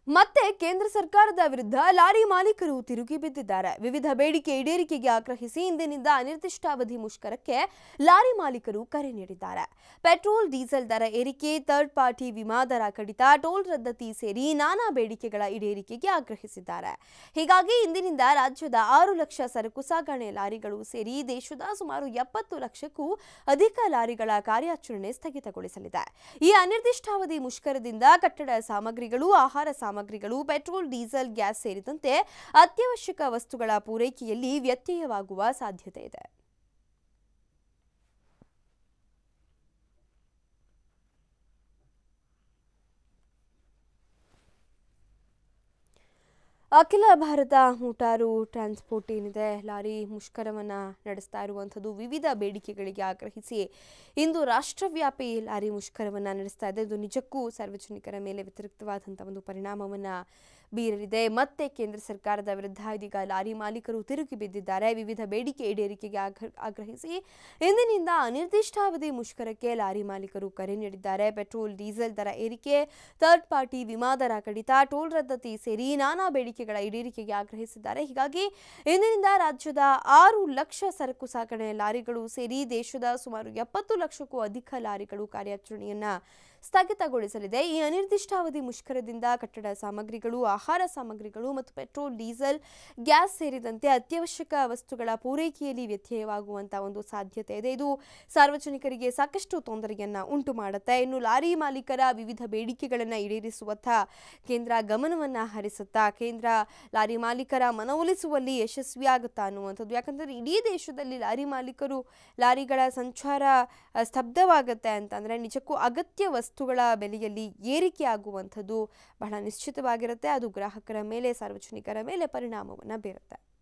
ಮತ್ತೆ ಕೇಂದ್ರ ಸರ್ಕಾರದ ವಿರುದ್ಧ ಲಾರಿ ಮಾಲೀಕರು ತಿರುಗಿ ಬಿದ್ದಿದ್ದಾರೆ ವಿವಿಧ ಬೇಡಿಕೆ ಈಡೇರಿಕೆಗೆ ಆಗ್ರಹಿಸಿ ಇಂದಿನಿಂದ ಅನಿರ್ದಿಷ್ಟಾವಧಿ ಮುಷ್ಕರಕ್ಕೆ ಲಾರಿ ಮಾಲೀಕರು ಕರೆ ನೀಡಿದ್ದಾರೆ ಪೆಟ್ರೋಲ್ ಡೀಸೆಲ್ ದರ ಏರಿಕೆ ಥರ್ಡ್ ಪಾರ್ಟಿ ವಿಮಾ ದರ ಕಡಿತ ಟೋಲ್ ರದ್ದತಿ ಸೇರಿ ನಾನಾ ಬೇಡಿಕೆಗಳ ಈಡೇರಿಕೆಗೆ ಆಗ್ರಹಿಸಿದ್ದಾರೆ ಹೀಗಾಗಿ ಇಂದಿನಿಂದ ರಾಜ್ಯದ ಆರು ಲಕ್ಷ ಸರಕು ಸಾಗಣೆ ಲಾರಿಗಳು ಸೇರಿ ದೇಶದ ಸುಮಾರು ಎಪ್ಪತ್ತು ಲಕ್ಷಕ್ಕೂ ಅಧಿಕ ಲಾರಿಗಳ ಕಾರ್ಯಾಚರಣೆ ಸ್ಥಗಿತಗೊಳಿಸಲಿದೆ ಈ ಅನಿರ್ದಿಷ್ಟಾವಧಿ ಮುಷ್ಕರದಿಂದ ಕಟ್ಟಡ ಸಾಮಗ್ರಿಗಳು ಆಹಾರ ಸಾಮಗ್ರಿಗಳು ಪೆಟ್ರೋಲ್ ಡೀಸೆಲ್ ಗ್ಯಾಸ್ ಸೇರಿದಂತೆ ಅತ್ಯವಶ್ಯಕ ವಸ್ತುಗಳ ಪೂರೈಕೆಯಲ್ಲಿ ವ್ಯತ್ಯಯವಾಗುವ ಸಾಧ್ಯತೆ ಇದೆ ಅಖಿಲ ಭಾರತ ಮೋಟಾರು ಟ್ರಾನ್ಸ್ಪೋರ್ಟ್ ಏನಿದೆ ಲಾರಿ ಮುಷ್ಕರವನ್ನು ನಡೆಸ್ತಾ ಇರುವಂಥದ್ದು ವಿವಿಧ ಬೇಡಿಕೆಗಳಿಗೆ ಆಗ್ರಹಿಸಿ ಇಂದು ರಾಷ್ಟ್ರವ್ಯಾಪಿ ಲಾರಿ ಮುಷ್ಕರವನ್ನು ನಡೆಸ್ತಾ ಇದೆ ಇದು ನಿಜಕ್ಕೂ ಸಾರ್ವಜನಿಕರ ಮೇಲೆ ವ್ಯತಿರಿಕ್ತವಾದಂಥ ಒಂದು ಪರಿಣಾಮವನ್ನು ಬೀರಲಿದೆ ಮತ್ತೆ ಕೇಂದ್ರ ಸರ್ಕಾರದ ವಿರುದ್ಧ ಇದೀಗ ಲಾರಿ ಮಾಲೀಕರು ತಿರುಗಿ ಬಿದ್ದಿದ್ದಾರೆ ವಿವಿಧ ಬೇಡಿಕೆ ಈಡೇರಿಕೆಗೆ ಆಗ್ರ- ಆಗ್ರಹಿಸಿ ಇಂದಿನಿಂದ ಅನಿರ್ದಿಷ್ಟಾವಧಿ ಮುಷ್ಕರಕ್ಕೆ ಲಾರಿ ಮಾಲೀಕರು ಕರೆ ನೀಡಿದ್ದಾರೆ ಪೆಟ್ರೋಲ್ ಡೀಸೆಲ್ ದರ ಏರಿಕೆ ಥರ್ಡ್ ಪಾರ್ಟಿ ವಿಮಾ ದರ ಕಡಿತ ಟೋಲ್ ರದ್ದತಿ ಸೇರಿ ನಾನಾ ಬೇಡಿಕೆಗಳ ಈಡೇರಿಕೆಗೆ ಆಗ್ರಹಿಸಿದ್ದಾರೆ ಹೀಗಾಗಿ ಇಂದಿನಿಂದ ರಾಜ್ಯದ ಆರು ಲಕ್ಷ ಸರಕು ಸಾಗಣೆ ಲಾರಿಗಳು ಸೇರಿ ದೇಶದ ಸುಮಾರು ಎಪ್ಪತ್ತು ಲಕ್ಷಕ್ಕೂ ಅಧಿಕ ಲಾರಿಗಳು ಕಾರ್ಯಾಚರಣೆಯನ್ನ ಸ್ಥಗಿತಗೊಳಿಸಲಿದೆ ಈ ಅನಿರ್ದಿಷ್ಟಾವಧಿ ಮುಷ್ಕರದಿಂದ ಕಟ್ಟಡ ಸಾಮಗ್ರಿಗಳು ಆಹಾರ ಸಾಮಗ್ರಿಗಳು ಮತ್ತು ಪೆಟ್ರೋಲ್ ಡೀಸೆಲ್ ಗ್ಯಾಸ್ ಸೇರಿದಂತೆ ಅತ್ಯವಶ್ಯಕ ವಸ್ತುಗಳ ಪೂರೈಕೆಯಲ್ಲಿ ವ್ಯತ್ಯಯವಾಗುವಂತ ಒಂದು ಸಾಧ್ಯತೆ ಇದೆ ಇದು ಸಾರ್ವಜನಿಕರಿಗೆ ಸಾಕಷ್ಟು ತೊಂದರೆಯನ್ನ ಉಂಟು ಮಾಡುತ್ತೆ ಇನ್ನು ಲಾರಿ ಮಾಲೀಕರ ವಿವಿಧ ಬೇಡಿಕೆಗಳನ್ನು ಈಡೇರಿಸುವತ್ತ ಕೇಂದ್ರ ಗಮನವನ್ನ ಹರಿಸುತ್ತಾ ಕೇಂದ್ರ ಲಾರಿ ಮಾಲೀಕರ ಮನವೊಲಿಸುವಲ್ಲಿ ಯಶಸ್ವಿಯಾಗುತ್ತಾ ಅನ್ನುವಂಥದ್ದು ಯಾಕಂದ್ರೆ ಇಡೀ ದೇಶದಲ್ಲಿ ಲಾರಿ ಮಾಲೀಕರು ಲಾರಿಗಳ ಸಂಚಾರ ಅ, ಸ್ತಬ್ಧವಾಗುತ್ತೆ ಅಂತಂದ್ರೆ ನಿಜಕ್ಕೂ ಅಗತ್ಯ ವಸ್ತುಗಳ ಬೆಲೆಯಲ್ಲಿ ಏರಿಕೆ ಆಗುವಂಥದ್ದು ಬಹಳ ನಿಶ್ಚಿತವಾಗಿರುತ್ತೆ ಅದು ಗ್ರಾಹಕರ ಮೇಲೆ ಸಾರ್ವಜನಿಕರ ಮೇಲೆ ಪರಿಣಾಮವನ್ನು ಬೀರುತ್ತೆ